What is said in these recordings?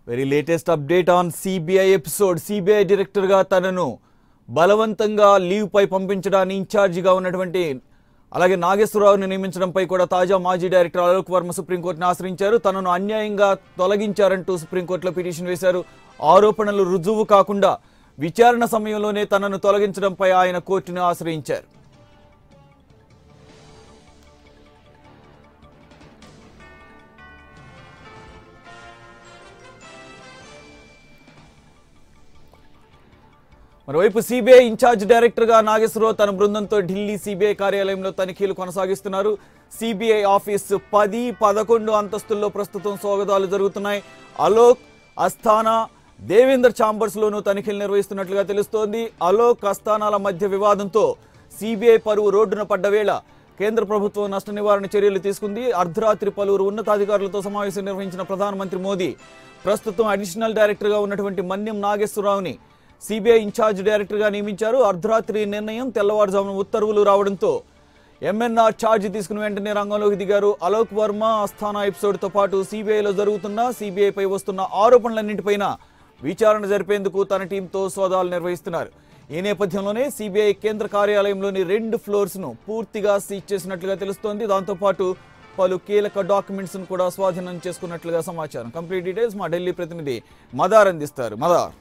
Very latest update on CBI episode CBI డైరెక్టర్గా తనను బలవంతంగా లీవ్పై పంపించడాన్ని ఇన్ఛార్జిగా ఉన్నటువంటి అలాగే నాగేశ్వరరావుని నియమించడంపై కూడా తాజా మాజీ డైరెక్టర్ అలోక్ వర్మ సుప్రీంకోర్టును ఆశ్రయించారు తనను అన్యాయంగా తొలగించారంటూ సుప్రీంకోర్టులో పిటిషన్ వేశారు ఆరోపణలు రుజువు కాకుండా విచారణ సమయంలోనే తనను తొలగించడంపై ఆయన కోర్టును ఆశ్రయించారు మరోవైపు సిబిఐ ఇన్ఛార్జ్ డైరెక్టర్గా నాగేశ్వరరావు తన బృందంతో ఢిల్లీ సిబిఐ కార్యాలయంలో తనిఖీలు కొనసాగిస్తున్నారు సిబిఐ ఆఫీస్ పది పదకొండు అంతస్తుల్లో ప్రస్తుతం స్వాగతాలు జరుగుతున్నాయి అలోక్ అస్థానా దేవేందర్ ఛాంబర్స్ లోనూ తనిఖీలు నిర్వహిస్తున్నట్లుగా తెలుస్తోంది అలోక్ అస్థానాల మధ్య వివాదంతో సిబిఐ పరువు రోడ్డున పడ్డ వేళ కేంద్ర ప్రభుత్వం నష్ట నివారణ చర్యలు తీసుకుంది అర్ధరాత్రి పలువురు ఉన్నతాధికారులతో సమావేశం నిర్వహించిన ప్రధానమంత్రి మోదీ ప్రస్తుతం అడిషనల్ డైరెక్టర్గా ఉన్నటువంటి మన్యం నాగేశ్వరరావుని సిబిఐ ఇన్ఛార్జ్ డైరెక్టర్గా నియమించారు అర్ధరాత్రి నిర్ణయం తెల్లవారుజామున ఉత్తర్వులు రావడంతో ఎంఎన్ఆర్ ఛార్జ్ తీసుకుని వెంటనే రంగంలోకి దిగారు అలోక్ వర్మ అస్థానా ఎపిసోడ్తో పాటు సిబిఐలో జరుగుతున్న సిబిఐపై వస్తున్న ఆరోపణలన్నింటిపైన విచారణ జరిపేందుకు తన టీంతో సోదాలు నిర్వహిస్తున్నారు ఈ నేపథ్యంలోనే సిబిఐ కేంద్ర కార్యాలయంలోని రెండు ఫ్లోర్స్ను పూర్తిగా సీజ్ చేసినట్లుగా తెలుస్తోంది దాంతోపాటు పలు కీలక డాక్యుమెంట్స్ కూడా స్వాధీనం చేసుకున్నట్లుగా సమాచారం కంప్లీట్ డీటెయిల్స్ మా ఢిల్లీ ప్రతినిధి మదార్ అందిస్తారు మదార్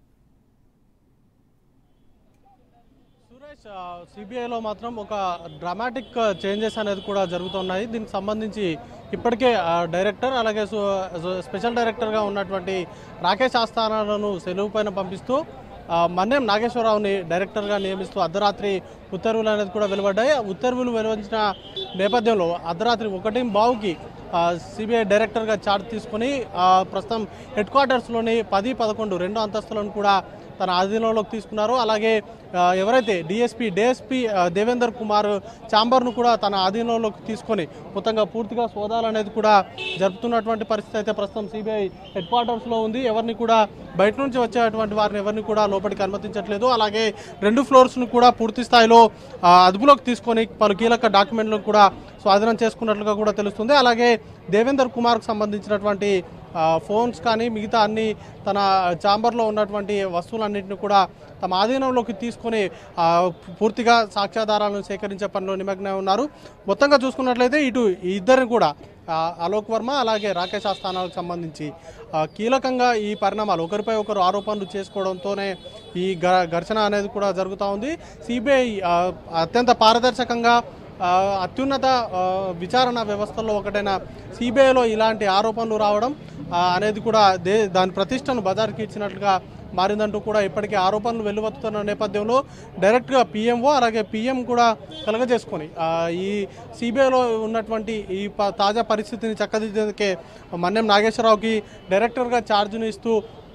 సురేష్ సిబిఐలో మాత్రం ఒక డ్రామాటిక్ చేంజెస్ అనేది కూడా జరుగుతున్నాయి దీనికి సంబంధించి ఇప్పటికే ఆ, డైరెక్టర్ అలాగే సు- సు- స్పెషల్ డైరెక్టర్గా ఉన్నటువంటి రాకేష్ ఆస్థానాలను సెలవు పైన పంపిస్తూ ఆ, మన్యం నాగేశ్వరరావుని డైరెక్టర్గా నియమిస్తూ అర్ధరాత్రి ఉత్తర్వులు అనేది కూడా వెలువడ్డాయి ఆ ఉత్తర్వులు వెలువరించిన నేపథ్యంలో అర్ధరాత్రి ఒకటి బావుకి సిబిఐ డైరెక్టర్గా చార్జ్ తీసుకుని ఆ, ప్రస్తుతం హెడ్ క్వార్టర్స్లోని పది పదకొండు రెండు అంతస్తులను కూడా తన ఆధీనంలోకి తీసుకున్నారు అలాగే ఆ, ఎవరైతే డిఎస్పీ డిఎస్పీ దేవేందర్ కుమార్ ఛాంబర్ను కూడా తన ఆధీనంలోకి తీసుకొని మొత్తంగా పూర్తిగా సోదాలు అనేది కూడా జరుపుతున్నటువంటి పరిస్థితి అయితే ప్రస్తుతం సిబిఐ హెడ్ క్వార్టర్స్లో ఉంది ఎవరిని కూడా బయట నుంచి వచ్చేటువంటి వారిని ఎవరిని కూడా లోపలికి అనుమతించట్లేదు అలాగే రెండు ఫ్లోర్స్ను కూడా పూర్తి స్థాయిలో ఆ, అదుపులోకి తీసుకొని పలు కీలక డాక్యుమెంట్లను కూడా స్వాధీనం చేసుకున్నట్లుగా కూడా తెలుస్తుంది అలాగే దేవేందర్ కుమార్కు సంబంధించినటువంటి ఆ, ఫోన్స్ కానీ మిగతా అన్ని తన ఛాంబర్లో ఉన్నటువంటి వస్తువులన్నింటిని కూడా తమ ఆధీనంలోకి తీసుకొని ఆ, పూర్తిగా సాక్ష్యాధారాలను సేకరించే పనిలో నిమగ్నమై ఉన్నారు మొత్తంగా చూసుకున్నట్లయితే ఇటు ఈ ఇద్దరిని కూడా ఆ, అలోక్ వర్మ అలాగే రాకేష్ ఆస్థానాలకు సంబంధించి ఆ, కీలకంగా ఈ పరిణామాలు ఒకరిపై ఒకరు ఆరోపణలు చేసుకోవడంతోనే ఈ గ- ఘర్షణ అనేది కూడా జరుగుతూ ఉంది సిబిఐ ఆ, అత్యంత పారదర్శకంగా ఆ, అత్యున్నత ఆ, విచారణ వ్యవస్థల్లో ఒకటైన సిబిఐలో ఇలాంటి ఆరోపణలు రావడం ఆ, అనేది కూడా దే దాని ప్రతిష్టను బజార్కి ఇచ్చినట్లుగా మారిందంటూ కూడా ఇప్పటికే ఆరోపణలు వెల్లువెత్తుతున్న నేపథ్యంలో డైరెక్ట్గా పిఎంఓ అలాగే పిఎం కూడా కలగజేసుకొని ఆ, ఈ సిబిఐలో ఉన్నటువంటి ఈ ప- తాజా పరిస్థితిని చక్కదిద్దేందుకే మన్యం నాగేశ్వరరావుకి డైరెక్టర్గా ఛార్జ్ను ఇస్తూ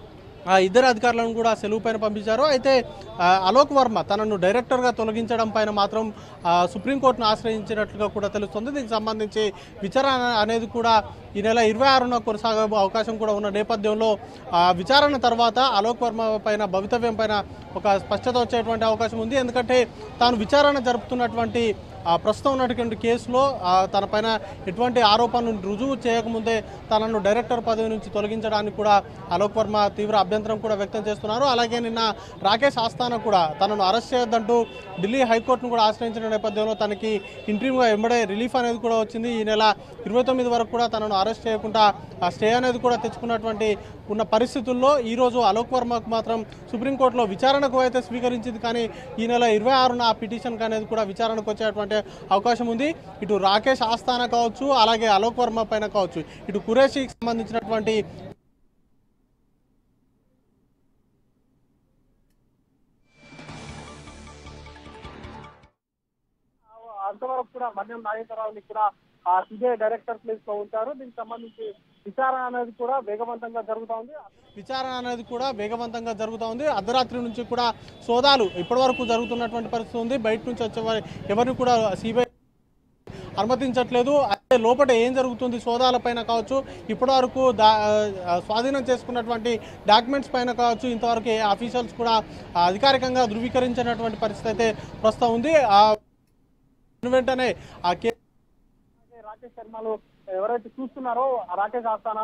ఆ ఇద్దరు అధికారులను కూడా సెలవు పైన పంపించారు అయితే ఆ, అలోక్ వర్మ తనను డైరెక్టర్గా తొలగించడం పైన మాత్రం ఆ, సుప్రీంకోర్టును ఆశ్రయించినట్లుగా కూడా తెలుస్తుంది దీనికి సంబంధించి విచారణ అనేది కూడా ఈ నెల ఇరవై ఆరున కొనసాగే అవకాశం కూడా ఉన్న నేపథ్యంలో ఆ విచారణ తర్వాత అలోక్ వర్మ పైన భవితవ్యం పైన ఒక స్పష్టత వచ్చేటువంటి అవకాశం ఉంది ఎందుకంటే తాను విచారణ జరుపుతున్నటువంటి ఆ ప్రస్తుతం ఉన్నటువంటి కేసులో ఆ, తన పైన ఎటువంటి ఆరోపణలు రుజువు చేయకముందే తనను డైరెక్టర్ పదవి నుంచి తొలగించడానికి కూడా అలోక్ వర్మ తీవ్ర అభ్యంతరం కూడా వ్యక్తం చేస్తున్నారు అలాగే నిన్న రాకేష్ ఆస్థానా కూడా తనను అరెస్ట్ చేయొద్దంటూ ఢిల్లీ హైకోర్టును కూడా ఆశ్రయించిన నేపథ్యంలో తనకి ఇంట్రీమ్గా వెంబడే రిలీఫ్ అనేది కూడా వచ్చింది ఈ నెల ఇరవై తొమ్మిది వరకు కూడా తనను అరెస్ట్ చేయకుండా ఆ స్టే అనేది కూడా తెచ్చుకున్నటువంటి ఉన్న పరిస్థితుల్లో ఈరోజు అలోక్ వర్మకు మాత్రం సుప్రీంకోర్టులో విచారణకు అయితే స్వీకరించింది కానీ ఈ నెల ఇరవై ఆరున ఆ పిటిషన్కి అనేది కూడా విచారణకు వచ్చేటువంటి అవకాశం ఉంది ఇటు రాకేష్ ఆస్థానా కావచ్చు అలాగే అలోక్ వర్మ పైన కావచ్చు ఇటు కురేషికి సంబంధించినటువంటి అంతవరకు కూడా మన్యం నాగేశ్వరరావుని కూడా ఆ సిబిఐ డైరెక్టర్ ప్లేస్ లో ఉంచారు దీనికి సంబంధించి విచారణ అనేది కూడా వేగవంతంగా జరుగుతా ఉంది విచారణ అనేది కూడా వేగవంతంగా జరుగుతా ఉంది అర్ధరాత్రి నుంచి కూడా సోదాలు ఇప్పటి వరకు జరుగుతున్నటువంటి పరిస్థితి ఉంది బయట నుంచి వచ్చే వారి ఎవరిని కూడా సిబిఐ అనుమతించట్లేదు అయితే లోపల ఏం జరుగుతుంది సోదాల పైన కావచ్చు ఇప్పటి వరకు దా ఆ, స్వాధీనం చేసుకున్నటువంటి డాక్యుమెంట్స్ పైన కావచ్చు ఇంతవరకు ఏ అఫీషియల్స్ కూడా ఆ, అధికారికంగా ధృవీకరించినటువంటి పరిస్థితి అయితే ప్రస్తుతం ఉంది ఆ వెంటనే ఆ కే రాకేష్ శర్మలు ఎవరైతే చూస్తున్నారో ఆ రాకేష్ ఆస్థానాలు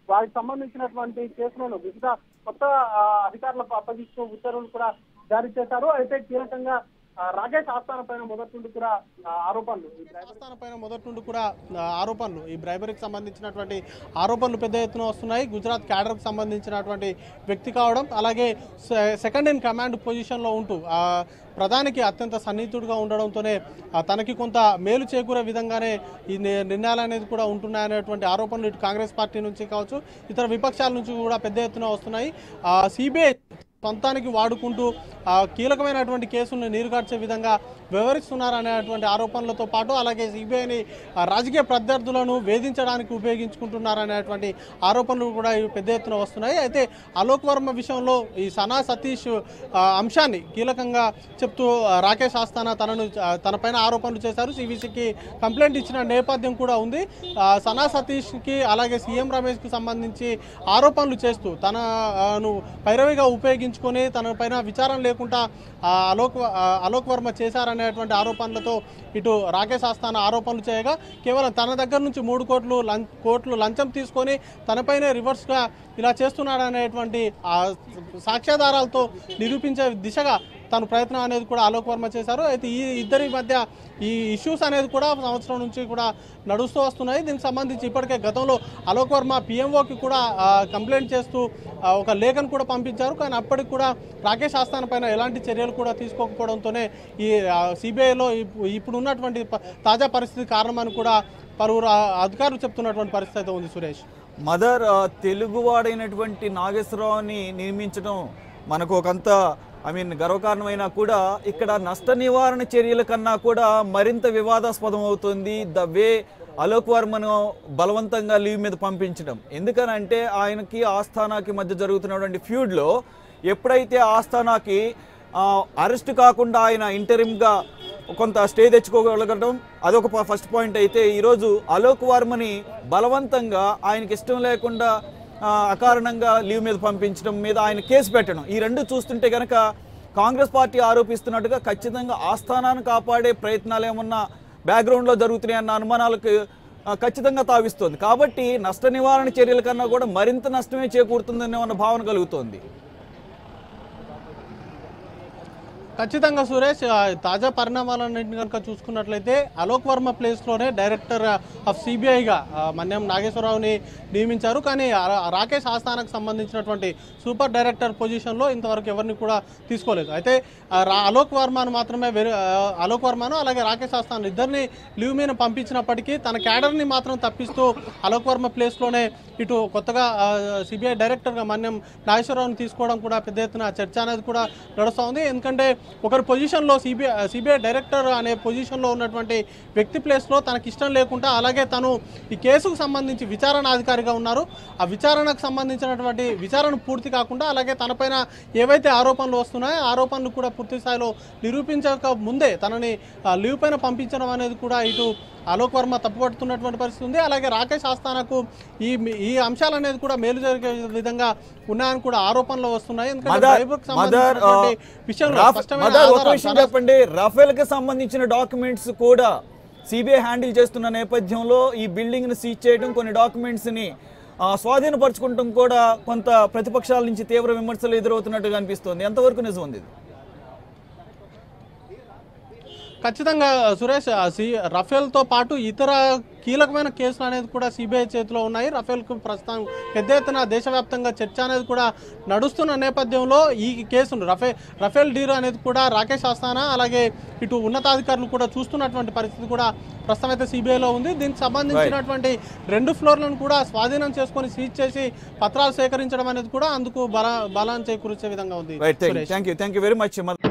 వారికి సంబంధించినటువంటి కేసులను వివిధ కొత్త ఆ, అధికారులకు అప్పగిస్తూ ఉత్తర్వులు కూడా జారీ చేశారు అయితే కీలకంగా ఆ, రాకేష్ ఆస్థాన పైన మొదటి నుండి కూడా ఆ, ఆరోపణలు ఈ డ్రైవర్ రాజస్థాన్ పైన మొదటి నుండి కూడా ఆ, ఆరోపణలు ఈ బ్రైబరీకి సంబంధించినటువంటి ఆరోపణలు పెద్ద ఎత్తున వస్తున్నాయి గుజరాత్ క్యాడర్కి సంబంధించినటువంటి వ్యక్తి కావడం అలాగే సె- సెకండ్ ఇన్ కమాండ్ పొజిషన్లో ఉంటూ ఆ, ప్రధానికి అత్యంత సన్నిహితుడిగా ఉండడంతోనే ఆ, తనకి కొంత మేలు చేకూరే విధంగానే ఈ ని- నిర్ణయాలు అనేది కూడా ఉంటున్నాయనేటువంటి ఆరోపణలు ఇటు కాంగ్రెస్ పార్టీ నుంచి కావచ్చు ఇతర విపక్షాల నుంచి కూడా పెద్ద ఎత్తున వస్తున్నాయి సిబిఐ సొంతానికి వాడుకుంటూ ఆ, కీలకమైనటువంటి కేసులను నీరుగార్చే విధంగా వ్యవహరిస్తున్నారనేటువంటి ఆరోపణలతో పాటు అలాగే సిబిఐని రాజకీయ ప్రత్యర్థులను వేధించడానికి ఉపయోగించుకుంటున్నారనేటువంటి ఆరోపణలు కూడా ఇవి పెద్ద ఎత్తున వస్తున్నాయి అయితే అలోక్ వర్మ విషయంలో ఈ సనా సతీష్ ఆ, అంశాన్ని కీలకంగా చెప్తూ ఆ, రాకేష్ ఆస్థానా తనను ఆ, తనపైన ఆరోపణలు చేశారు సివిసికి కంప్లైంట్ ఇచ్చిన నేపథ్యం కూడా ఉంది ఆ, సనా సతీష్కి అలాగే సీఎం రమేష్కి సంబంధించి ఆరోపణలు చేస్తూ తనను పైరవిగా ఉపయోగించుకొని తన పైన విచారణ లేకుండా ఆ, అలోక్ ఆ, అలోక్ వర్మ చేశారనేటువంటి ఆరోపణలతో ఇటు రాకేష్ ఆస్థాన ఆరోపణలు చేయగా కేవలం తన దగ్గర నుంచి మూడు కోట్లు లం కోట్లు లంచం తీసుకొని తనపైనే రివర్స్గా ఇలా చేస్తున్నాడనేటువంటి ఆ సాక్ష్యాధారాలతో నిరూపించే దిశగా తను ప్రయత్నం అనేది కూడా అలోక్ వర్మ చేశారు అయితే ఈ ఇద్దరి మధ్య ఈ ఇష్యూస్ అనేది కూడా సంవత్సరం నుంచి కూడా నడుస్తూ వస్తున్నాయి దీనికి సంబంధించి ఇప్పటికే గతంలో అలోక్ వర్మ పిఎంఓకి కూడా ఆ, కంప్లైంట్ చేస్తూ ఆ, ఒక లేఖను కూడా పంపించారు కానీ అప్పటికి కూడా రాకేష్ ఆస్థాన పైన ఎలాంటి చర్యలు కూడా తీసుకోకపోవడంతోనే ఈ సిబిఐలో ఇప్పుడు ఉన్నటువంటి ప- తాజా పరిస్థితి కారణమని కూడా పలువురు ఆ, అధికారులు చెప్తున్నటువంటి పరిస్థితి అయితే ఉంది సురేష్ మదర్ ఆ, తెలుగువాడైనటువంటి నాగేశ్వరరావుని నిర్మించడం మనకు ఒకంత ఐ మీన్ గర్వకారణమైనా కూడా ఇక్కడ నష్ట నివారణ చర్యల కన్నా కూడా మరింత వివాదాస్పదం అవుతుంది ద వే అలోక్ వర్మను బలవంతంగా లీవ్ మీద పంపించడం ఎందుకనంటే ఆయనకి ఆస్థానాకి మధ్య జరుగుతున్నటువంటి ఫ్యూడ్లో ఎప్పుడైతే ఆస్థానాకి అరెస్ట్ కాకుండా ఆయన ఇంటరిమ్గా కొంత స్టే తెచ్చుకోగలగడం అదొక ప- ఫస్ట్ పాయింట్ అయితే ఈరోజు అలోక్ వర్మని బలవంతంగా ఆయనకి ఇష్టం లేకుండా ఆ, అకారణంగా లీవ్ మీద పంపించడం మీద ఆయన కేసు పెట్టడం ఈ రెండు చూస్తుంటే కనుక కాంగ్రెస్ పార్టీ ఆరోపిస్తున్నట్టుగా ఖచ్చితంగా ఆస్థానాన్ని కాపాడే ప్రయత్నాలు ఏమన్నా బ్యాక్గ్రౌండ్లో జరుగుతున్నాయన్న అనుమానాలకు ఆ, ఖచ్చితంగా తావిస్తోంది కాబట్టి నష్ట నివారణ చర్యల కన్నా కూడా మరింత నష్టమే చేకూరుతుందనే ఉన్న భావన కలుగుతోంది ఖచ్చితంగా సురేష్ ఆ, తాజా పరిణామాలన్నింటిని కనుక చూసుకున్నట్లయితే అలోక్ వర్మ ప్లేస్లోనే డైరెక్టర్ ఆఫ్ సిబిఐగా మన్యం నాగేశ్వరరావుని నియమించారు కానీ ఆ- రాకేష్ ఆస్థానాకు సంబంధించినటువంటి సూపర్ డైరెక్టర్ పొజిషన్లో ఇంతవరకు ఎవరిని కూడా తీసుకోలేదు అయితే ఆ, రా- అలోక్ వర్మను మాత్రమే వేరే ఆ, అలోక్ వర్మను అలాగే రాకేష్ ఆస్థాన్ ఇద్దరిని లీవ్ మీద పంపించినప్పటికీ తన క్యాడర్ని మాత్రం తప్పిస్తూ అలోక్ వర్మ ప్లేస్లోనే ఇటు కొత్తగా సిబిఐ డైరెక్టర్గా మన్యం నాగేశ్వరరావుని తీసుకోవడం కూడా పెద్ద ఎత్తున చర్చ అనేది కూడా నడుస్తూ ఉంది ఎందుకంటే ఒకరి పొజిషన్లో సిబిఐ సిబిఐ డైరెక్టర్ అనే పొజిషన్లో ఉన్నటువంటి వ్యక్తి ప్లేస్లో తనకి ఇష్టం లేకుండా అలాగే తను ఈ కేసుకు సంబంధించి విచారణ అధికారిగా ఉన్నారు ఆ విచారణకు సంబంధించినటువంటి విచారణ పూర్తి కాకుండా అలాగే తనపైన ఏవైతే ఆరోపణలు వస్తున్నాయో ఆ ఆరోపణలు కూడా పూర్తి స్థాయిలో నిరూపించక ముందే తనని ఆ, లీవ్ పైన పంపించడం అనేది కూడా ఇటు అలోక్ వర్మ తప్పుపడుతున్నటువంటి పరిస్థితి ఉంది అలాగే రాకేష్ ఆస్థానాకు ఈ ఈ అంశాలు అనేది కూడా మేలు జరిగే విధంగా ఉన్నాయని కూడా ఆరోపణలు వస్తున్నాయి ఎందుకంటే మదర్ డ్రైవర్కు మదర్ ఆ, సంబంధించినటువంటి విషయంలో రాఫ్- స్పష్టమైన మదర్ ఒక ఆధారాలు విషయం చెప్పండి రఫేల్ కి సంబంధించిన డాక్యుమెంట్స్ కూడా సిబిఐ హ్యాండిల్ చేస్తున్న నేపథ్యంలో ఈ బిల్డింగ్ ని సీజ్ చేయడం కొన్ని డాక్యుమెంట్స్ ని ఆ, స్వాధీనపరచుకుంటాం కూడా కొంత ప్రతిపక్షాల నుంచి తీవ్ర విమర్శలు ఎదురవుతున్నట్టుగా అనిపిస్తోంది ఎంతవరకు నిజం ఉంది ఇది? ఖచ్చితంగా సురేష్ ఆ సి రఫేల్తో పాటు ఇతర కీలకమైన కేసులు అనేది కూడా సిబిఐ చేతిలో ఉన్నాయి రఫేల్కు ప్రస్తుతం పెద్ద ఎత్తున దేశవ్యాప్తంగా చర్చ అనేది కూడా నడుస్తున్న నేపథ్యంలో ఈ కేసును రఫే రఫేల్ డీల్ అనేది కూడా రాకేష్ ఆస్థానా అలాగే ఇటు ఉన్నతాధికారులు కూడా చూస్తున్నటువంటి పరిస్థితి కూడా ప్రస్తుతం అయితే సిబిఐలో ఉంది దీనికి సంబంధించినటువంటి రెండు ఫ్లోర్లను కూడా స్వాధీనం చేసుకొని సీజ్ చేసి పత్రాలు సేకరించడం అనేది కూడా అందుకు బల బలాన్ని చేకూర్చే విధంగా ఉంది right Suresh thank you thank you very much